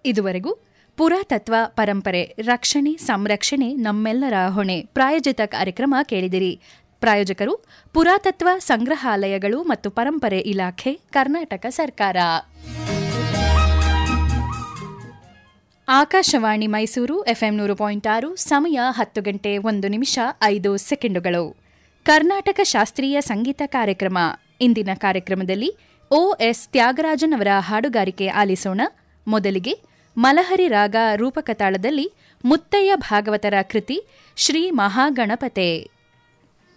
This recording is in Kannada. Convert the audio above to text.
ಇದುವರೆಗೂ ಪುರಾತತ್ವ ಪರಂಪರೆ ರಕ್ಷಣೆ ಸಂರಕ್ಷಣೆ ನಮ್ಮೆಲ್ಲರ ಹೊಣೆ ಪ್ರಾಯೋಜಿತ ಕಾರ್ಯಕ್ರಮ ಕೇಳಿದಿರಿ ಪ್ರಾಯೋಜಕರು ಪುರಾತತ್ವ ಸಂಗ್ರಹಾಲಯಗಳು ಮತ್ತು ಪರಂಪರೆ ಇಲಾಖೆ ಕರ್ನಾಟಕ ಸರ್ಕಾರ ಆಕಾಶವಾಣಿ ಮೈಸೂರು ಎಫ್ಎಂ ನೂರು ಪಾಯಿಂಟ್ ಆರು ಸಮಯ ಹತ್ತು ಗಂಟೆ ಒಂದು ನಿಮಿಷ ಐದು ಸೆಕೆಂಡುಗಳು ಕರ್ನಾಟಕ ಶಾಸ್ತ್ರೀಯ ಸಂಗೀತ ಕಾರ್ಯಕ್ರಮ ಇಂದಿನ ಕಾರ್ಯಕ್ರಮದಲ್ಲಿ ಒಎಸ್ ತ್ಯಾಗರಾಜನ್ ಅವರ ಹಾಡುಗಾರಿಕೆ ಆಲಿಸೋಣ ಮೊದಲಿಗೆ ಮಲಹರಿ ರಾಗ ರೂಪಕತಾಳದಲ್ಲಿ ಮುತ್ತಯ್ಯ ಭಾಗವತರ ಕೃತಿ ಶ್ರೀ ಮಹಾಗಣಪತೆ